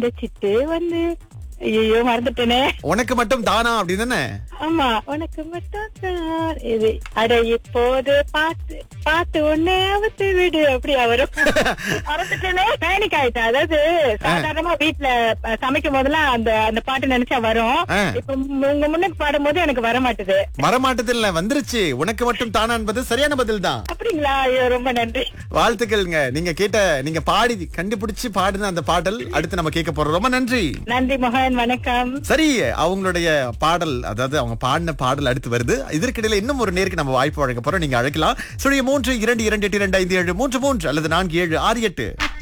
அந்த சிட்டு வந்து ஐயோ மறந்துட்டேனே உனக்கு மட்டும் தானா அப்படின்னு தானே ஆமா உனக்கு மட்டும் தான் இது அட இப்போது பாத்து பாத்து ஒண்ணே அவுத்து விடு அப்படி வரும் மறந்துட்டேனே பேனிக் ஆயிட்டேன் அதாவது சாதாரணமா வீட்டுல அஹ், சமைக்கும் போதெல்லாம் அந்த அந்த பாட்டு நினைச்சா வரும் ஆ. இப்ப உங்க முன்னுக்கு பாடும்போது எனக்கு வர மாட்டுது வரமாட்டது இல்ல வந்துருச்சு உனக்கு மட்டும் தானா என்பது சரியான பதில் தான் அப்படிங்களா ஐயோ ரொம்ப நன்றி வாழ்த்துக்கள்ங்க நீங்க கேட்ட நீங்க பாடி கண்டுபிடிச்சு பாடின அந்த பாடல் அடுத்து நம்ம கேட்க போறோம் ரொம்ப நன்றி நன்றி மகன் வணக்கம் சரி அவங்களுடைய பாடல் அதாவது அவங்க பாடின பாடல் அடுத்து வருது இதற்கிடையில இன்னும் ஒரு நேருக்கு நம்ம வாய்ப்பு வழங்க போறோம் நீங்க அழைக்கலாம் சுழிய மூன்று இரண்டு இரண்டு எட்டு இரண்டு ஐந்து ஏழு மூன்று மூன்று அல்லது நான்கு ஏழு ஆறு எட்டு